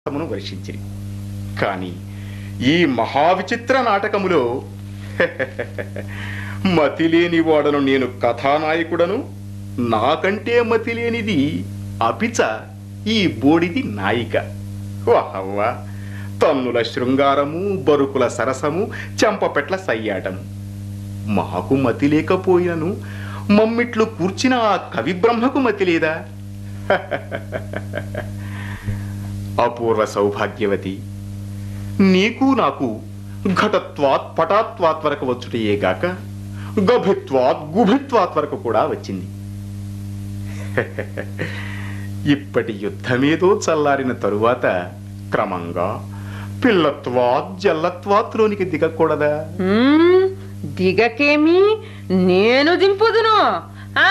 తమను వర్షించిరి కానీ ఈ మహావిచిత్ర నాటకములో మతిలేని వాడను నేను కథానాయకుడను నాకంటే మతిలేనిది అపిచ ఈ బోడిది నాయిక వాహవ్వ తన్నుల శృంగారము బరుకుల సరసము చెంపపెట్ల సయ్యాటము మాకు మతి లేకపోయినను మమ్మిట్లు కూర్చిన ఆ కవి బ్రహ్మకు మతి లేదా అపూర్వ సౌభాగ్యవతి నీకు నాకు ఘటత్వాత్ పటాత్వాత్ వరకు వచ్చుటయే గాక గభిత్వాత్ గుభిత్వాత్ వరకు కూడా వచ్చింది ఇప్పటి యుద్ధమేదో చల్లారిన తరువాత క్రమంగా పిల్లత్వాత్ జల్లత్వాత్లోనికి దిగకూడదా మ్మ్, దిగకేమి నేను దింపుదును ఆ!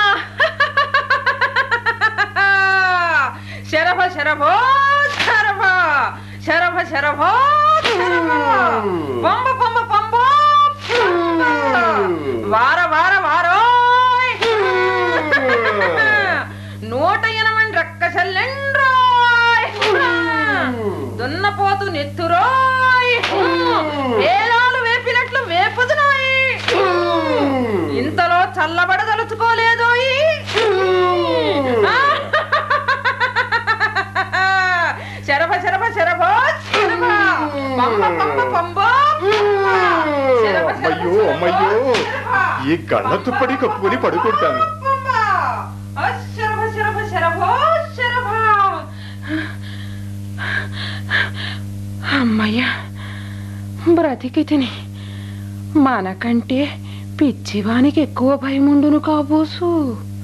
శరభ శరభో శరభ శరభ శరభో శరభ పంబ పంబ పంబో పంబ. వార వార వారోయ్ నూట ఎనమంది రక్కసల్లెండ్రోయ్ దున్నపోతు నెత్తురోయ్ వేలాలు వేపినట్లు వేపుదునాయి ఇంతలో చల్లబడదలుచుకోలేదోయి శరభ శరభ శరభ శరభ పంబ పంబ పంబో శరభ, శరభ, అమ్మయ్యో శరభ, అమ్మయ్యో శరభ. ఈ కళ్ళ తుప్పడి కప్పుకొని పడుకుంటాను శరభ శరభ శరభో శరభ అమ్మయ్యా బ్రతికి తిని మనకంటే పిచ్చివానికి ఎక్కువ భయముండును కాబోసు